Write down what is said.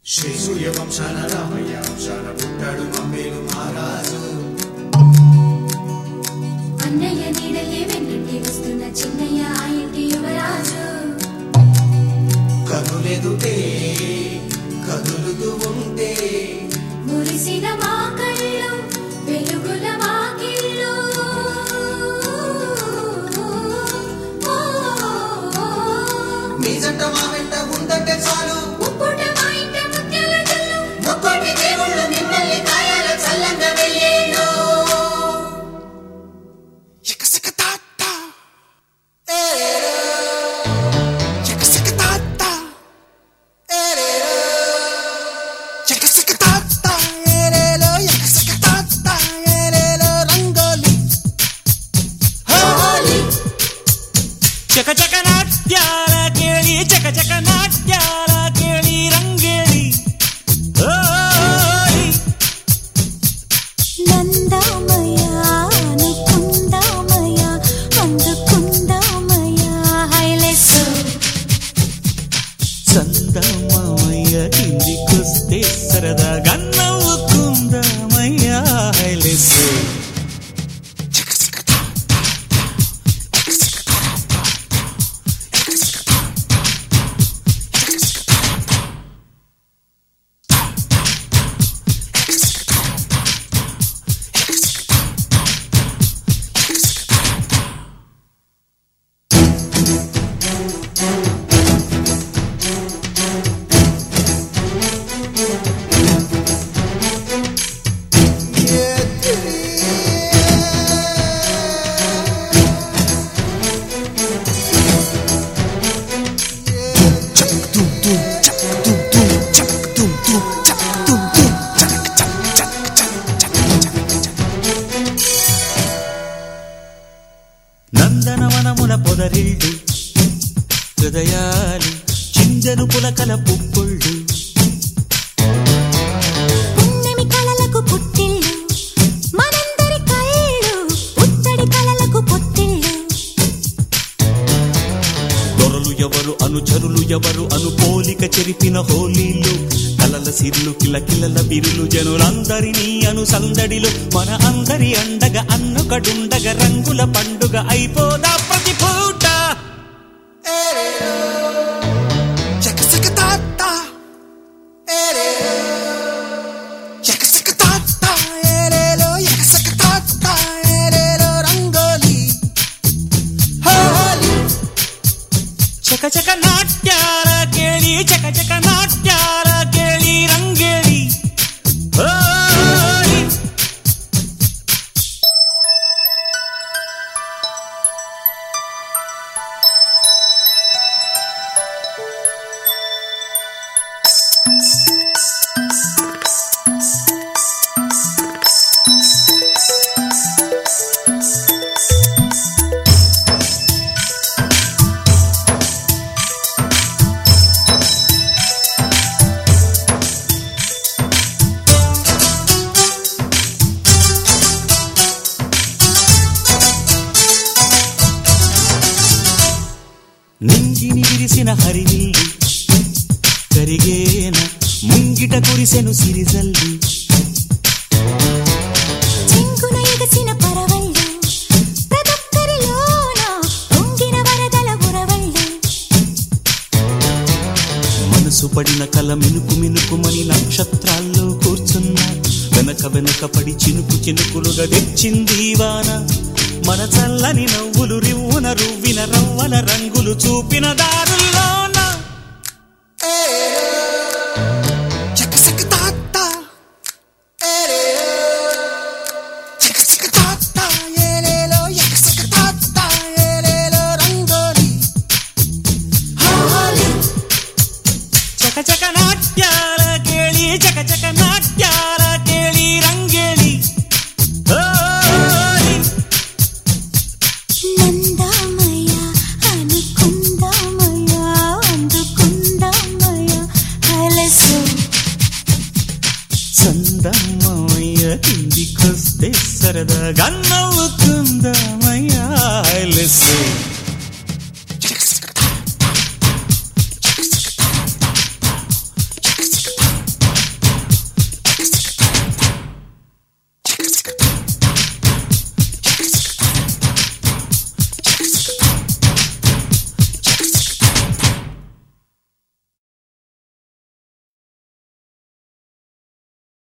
శ్రీ సూర్యవంశాన రామయ్య వంశాన పుట్టాడు మమ్మేలు మహారాజు అన్నయ్య నీడలే వెన్నంటి వస్తున్న చిన్నయ్య ఆ ఇంటి యువరాజు కనులెదుటే కదులుతూ ఉంటే మురిసిన మా కళ్ళు వెలుగుల వాకిళ్ళు మీ జంట మా వెంట ఉందంటే చాలు ముక్కుట మా ఇంట ముత్యాల జల్లు ముక్కోటి దేవుళ్ళు మిమ్మల్ని కాయాల చల్లంగా వెళ్ళేను ಚಕ ಚಕ ನಾಟ್ಯಾಲ ಕೇಳಿ ಚಕ ಚಕ ನಾಟ್ಯಾಲ ಕೇಳಿ ರಂಗೇಳಿ ಓಯ್ నందామయ్య అనుకుందామయ్య అందుకుందామయ్య హైలెస్సు చందమామయ్య కిందికొస్తే సరదాగా నవ్వుకుందామయ్య హైలెస్సు నందనవనముల పొదరిల్లు హృదయాలు చిందను పులకల పుప్పొళ్ళు పున్నమి కలలకు పుట్టిల్లు మనందరి కళ్ళు ఉత్తడి కలలకు పొత్తిళ్ళు దొరలు ఎవరు అనుచరులు ఎవరు అను పోలిక చెరిపిన హోలీలు కలల సిర్లు కిలకిలల బిరులు జనులందరినీ అను సందడిలో మన అందరి అండగా అన్నొకడుండగ రంగుల పండుగ అయిపోదా ప్రతి పూట చక చక నాట్యాల కేಳಿ చక చక నాట్యాల కేಳಿ రంగేಳಿ ఓయ్ నింగిని విరిసిన హరినిల్లు కరిగేన ముంగిట కురిసెను సిరిజల్లు చెంగున ఎగసిన పరవళ్ళు ప్రదొక్కరిలోన పొంగిన వరదల ఉరవళ్ళు మనసు పడిన కల మినుకు మినుకుమని నక్షత్రాల్లో కూర్చున్నా వెనక వెనక పడి చినుకు చినుకులుగా తెచ్చింది వాన మన చల్లని నవ్వులు రివ్వున రువ్విన రవ్వల రంగులు చూపిన దారుల్లోన చక చక నాట్యాల కేಳಿ చక చక నాట్యాల కేಳಿ రంగేಳಿ ఓయ్ నందామయ్య అనుకుందామయ్య అందుకుందామయ్య హైలెస్సు చందమ్మయ్య కిందికొస్తే సరదాగా నవ్వుకుందామయ్యా లెస్సే